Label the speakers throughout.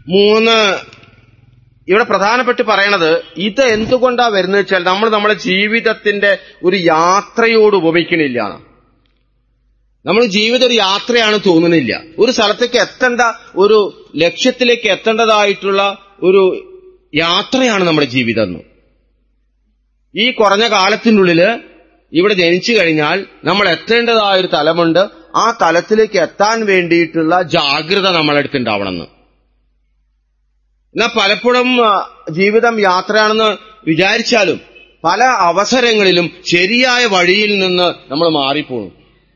Speaker 1: മൂന്ന് ഇവിടെ പ്രധാനപ്പെട്ട് പറയണത് ഇത് എന്തുകൊണ്ടാ വരുന്നത് വെച്ചാൽ നമ്മൾ നമ്മുടെ ജീവിതത്തിന്റെ ഒരു യാത്രയോട് ഉപമിക്കണില്ല നമ്മൾ ജീവിതം ഒരു യാത്രയാണ് തോന്നുന്നില്ല ഒരു സ്ഥലത്തേക്ക് എത്തേണ്ട ഒരു ലക്ഷ്യത്തിലേക്ക് എത്തേണ്ടതായിട്ടുള്ള ഒരു യാത്രയാണ് നമ്മുടെ ജീവിതം എന്ന് ഈ കുറഞ്ഞ കാലത്തിനുള്ളില് ഇവിടെ ജനിച്ചു കഴിഞ്ഞാൽ നമ്മൾ എത്തേണ്ടതായ ഒരു തലമുണ്ട് ആ തലത്തിലേക്ക് എത്താൻ വേണ്ടിയിട്ടുള്ള ജാഗ്രത നമ്മളെടുത്തുണ്ടാവണമെന്ന് എന്നാൽ പലപ്പോഴും ആ, ജീവിതം യാത്രയാണെന്ന് വിചാരിച്ചാലും പല അവസരങ്ങളിലും ശരിയായ വഴിയിൽ നിന്ന് നമ്മൾ മാറിപ്പോണു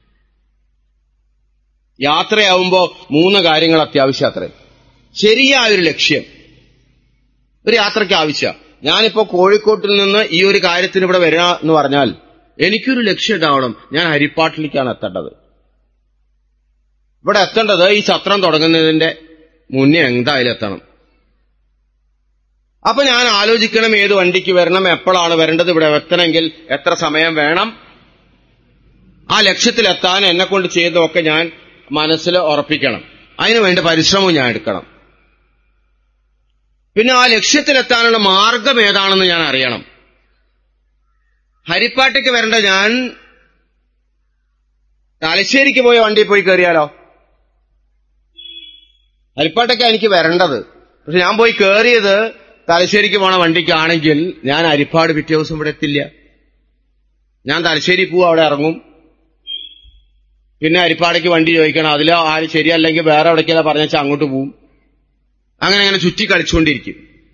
Speaker 1: യാത്രയാവുമ്പോ മൂന്ന് കാര്യങ്ങൾ അത്യാവശ്യം അത്രേ ശരിയായൊരു ലക്ഷ്യം ഒരു യാത്രയ്ക്ക് ആവശ്യം ഞാനിപ്പോ കോഴിക്കോട്ടിൽ നിന്ന് ഈ ഒരു കാര്യത്തിന് ഇവിടെ വരിക എന്ന് പറഞ്ഞാൽ എനിക്കൊരു ലക്ഷ്യം ഉണ്ടാവണം ഞാൻ ഹരിപ്പാട്ടിലേക്കാണ് എത്തേണ്ടത് ഇവിടെ എത്തേണ്ടത് ഈ സത്രം തുടങ്ങുന്നതിന്റെ മുന്നേ എന്തായാലും എത്തണം അപ്പൊ ഞാൻ ആലോചിക്കണം ഏത് വണ്ടിക്ക് വരണം എപ്പോഴാണ് വരേണ്ടത് ഇവിടെ എത്തണമെങ്കിൽ എത്ര സമയം വേണം ആ ലക്ഷ്യത്തിലെത്താൻ എന്നെ കൊണ്ട് ചെയ്തതൊക്കെ ഞാൻ മനസ്സിൽ ഉറപ്പിക്കണം അതിനു വേണ്ട പരിശ്രമവും ഞാൻ എടുക്കണം പിന്നെ ആ ലക്ഷ്യത്തിലെത്താനുള്ള മാർഗം ഏതാണെന്ന് ഞാൻ അറിയണം ഹരിപ്പാട്ടയ്ക്ക് വരേണ്ട ഞാൻ തലശ്ശേരിക്ക് പോയ വണ്ടിയിൽ പോയി കയറിയാലോ ഹരിപ്പാട്ടയ്ക്ക് എനിക്ക് വരേണ്ടത് പക്ഷെ ഞാൻ പോയി കയറിയത് തലശ്ശേരിക്ക് പോണ വണ്ടിക്കാണെങ്കിൽ ഞാൻ ഹരിപ്പാട് പിറ്റേ ദിവസം ഇവിടെ എത്തില്ല ഞാൻ തലശ്ശേരി പോവും അവിടെ ഇറങ്ങും പിന്നെ ഹരിപ്പാടേക്ക് വണ്ടി ചോദിക്കണം അതിൽ ആര് ശരിയല്ലെങ്കിൽ വേറെ എവിടേക്കല്ല പറഞ്ഞാൽ അങ്ങോട്ട് പോവും അങ്ങനെ അങ്ങനെ ചുറ്റി കളിച്ചുകൊണ്ടിരിക്കും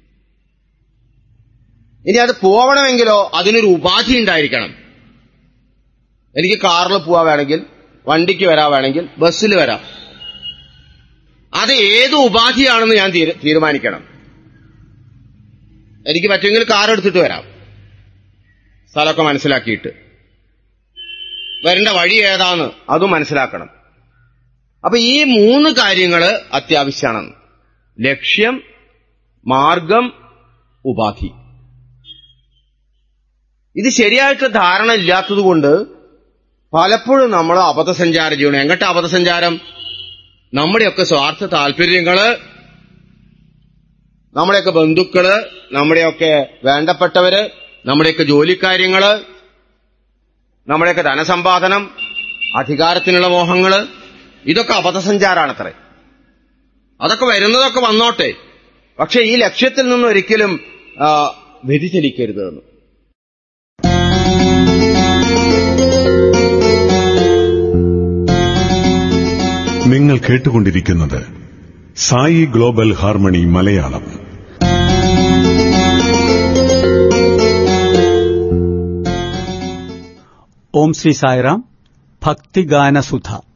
Speaker 1: ഇനി അത് പോവണമെങ്കിലോ അതിനൊരു ഉപാധി ഉണ്ടായിരിക്കണം എനിക്ക് കാറിൽ പോവാ വേണമെങ്കിൽ വണ്ടിക്ക് വരാ വേണമെങ്കിൽ ബസ്സിൽ വരാം അത് ഏത് ഉപാധിയാണെന്ന് ഞാൻ തീരു- തീരുമാനിക്കണം എനിക്ക് പറ്റുമെങ്കിൽ കാർ എടുത്തിട്ട് വരാം സ്ഥലമൊക്കെ മനസ്സിലാക്കിയിട്ട് വരേണ്ട വഴി ഏതാന്ന് അതും മനസ്സിലാക്കണം അപ്പൊ ഈ മൂന്ന് കാര്യങ്ങള് അത്യാവശ്യമാണെന്ന് ലക്ഷ്യം മാർഗം ഉപാധി ഇത് ശരിയായിട്ട് ധാരണ ഇല്ലാത്തതുകൊണ്ട് പലപ്പോഴും നമ്മൾ അബദ്ധസഞ്ചാര ചെയ്യണം എങ്ങോട്ട് അബദ്ധസഞ്ചാരം നമ്മുടെയൊക്കെ സ്വാർത്ഥ താല്പര്യങ്ങള് നമ്മുടെയൊക്കെ ബന്ധുക്കള് നമ്മുടെയൊക്കെ വേണ്ടപ്പെട്ടവര് നമ്മുടെയൊക്കെ ജോലിക്കാര്യങ്ങള് നമ്മുടെയൊക്കെ ധനസമ്പാദനം അധികാരത്തിനുള്ള മോഹങ്ങള് ഇതൊക്കെ അബദ്ധസഞ്ചാരാണത്രേ അതൊക്കെ വരുന്നതൊക്കെ വന്നോട്ടെ പക്ഷെ ഈ ലക്ഷ്യത്തിൽ നിന്ന് ഒരിക്കലും ആ, വ്യതിചലിക്കരുത് എന്ന്
Speaker 2: നിങ്ങൾ കേട്ടുകൊണ്ടിരിക്കുന്നത് സായി ഗ്ലോബൽ ഹാർമണി മലയാളം
Speaker 3: ഓം ശ്രീ സായിറാം ഭക്തിഗാനസുധ